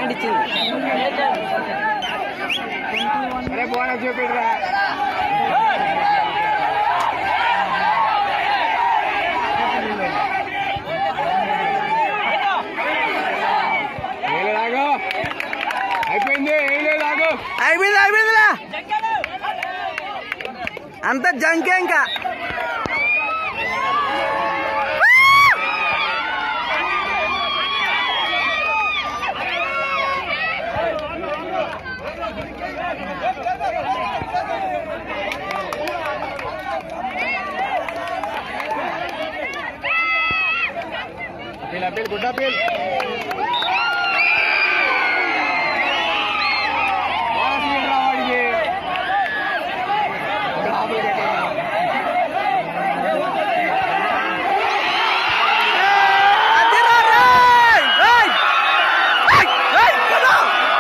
Point ఇచ్చింది అరే bonus చూపిడ్రా ఏలేలాగో అయిపోయింది ఏం లేదాగో అయిపోయింది అయిపోయిందిరా అంత జంకే ఇంకా appeal appeal good appeal bonus ఇవ్వరా వాడికి ఒక ఆపలు పెట్టారా అదిరా రేయ్! రేయ్! రేయ్! రేయ్! కదా!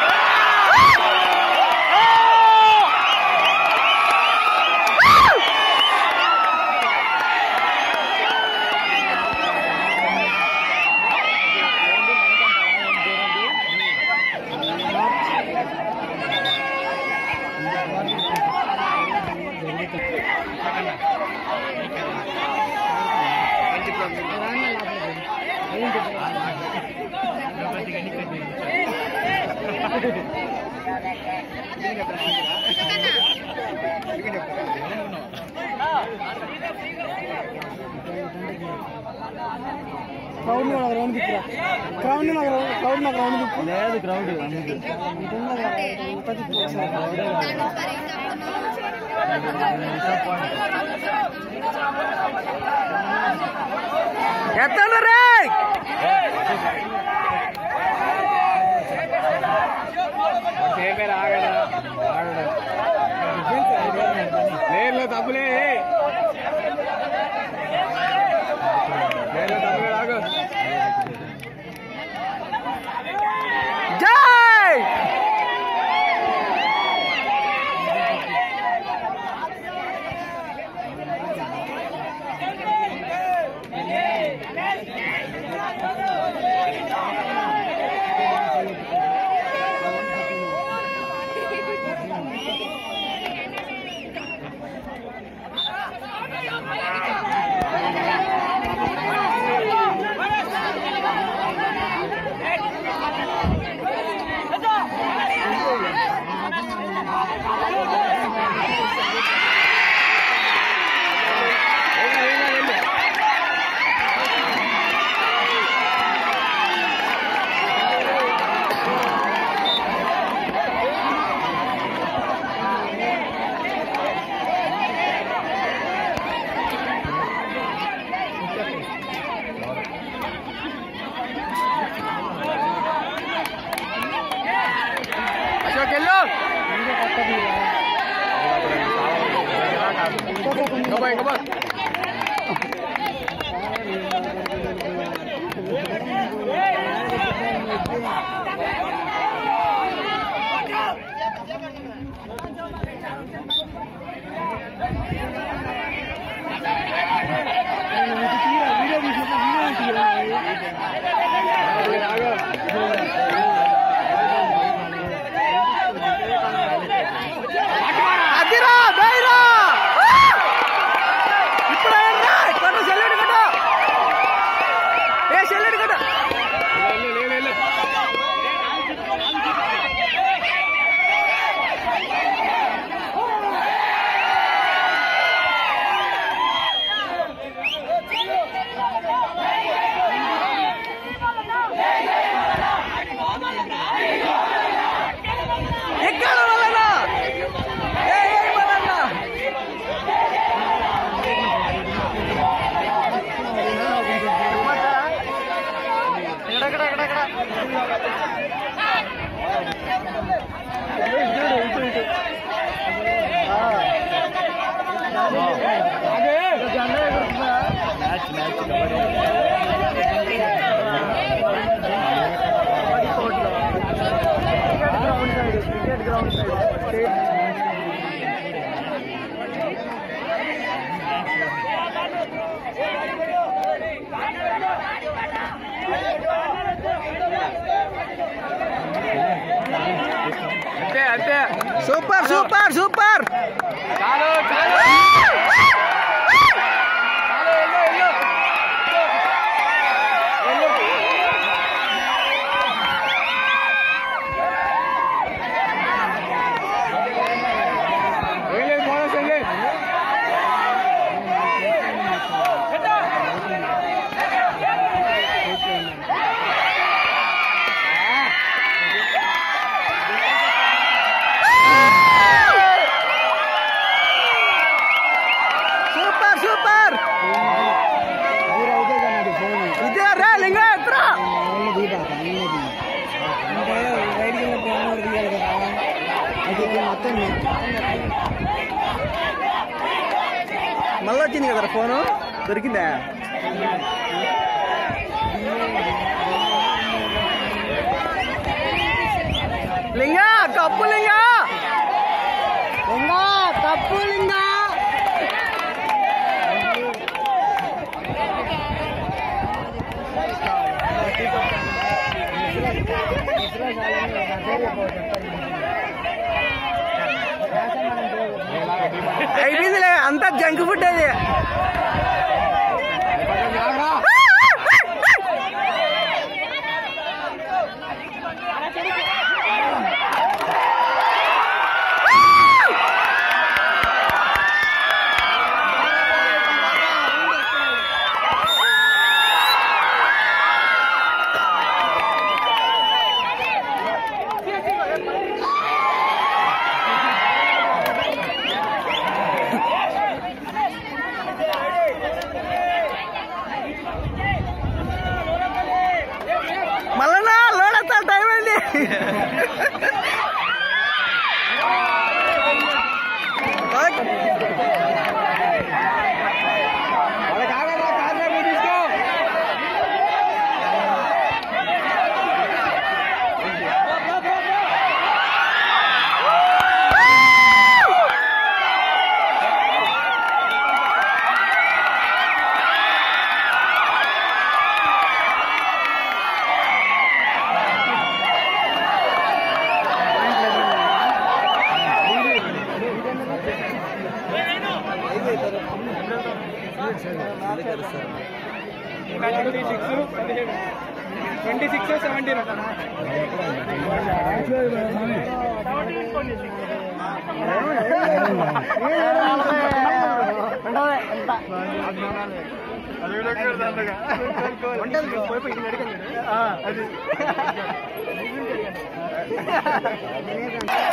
క్రౌడ్ నాకు రౌండ్ తిప్పురా క్రౌడ్ నాకు క్రౌడ్ నాకు రౌండ్ తిప్పు లేదు క్రౌడ్ అందుకు ఎత్తండి రే సేపేరు ఆగడా ఆగడా లేర్లో తప్పులే లేర్లో తప్పులే ఆగు జై అశోక్ వెళ్ళు గబాయ్ గబాయ్ అదిరా బైరా ఇప్పుడు రా కొట్టు సెల్లుడు కొట్టు ఏ సెల్లుడు కొట్టు వెళ్ళు వెళ్ళు ఎక్కడ వలన ఏ ఏ వలన ఎక్కడ ఎక్కడ ఎక్కడ match match ground side cricket ground side వెళ్ళు అంతే సూపర్ సూపర్ సూపర్ చాలు చాలు సూపర్ సూపర్ ఇదే రా లింగా ఎత్రా మళ్ళీ వచ్చింది కదా ఫోను దొరికిందా లింగా కప్పు లింగా లింగా కప్పు లింగా అయిపోయిందిలే అంతా జంక్ ఫుడ్ అది మళ్ళా లోడ్ వస్తా టైం అయింది ట్వంటీ సిక్స్ సెవెంటీన్ అది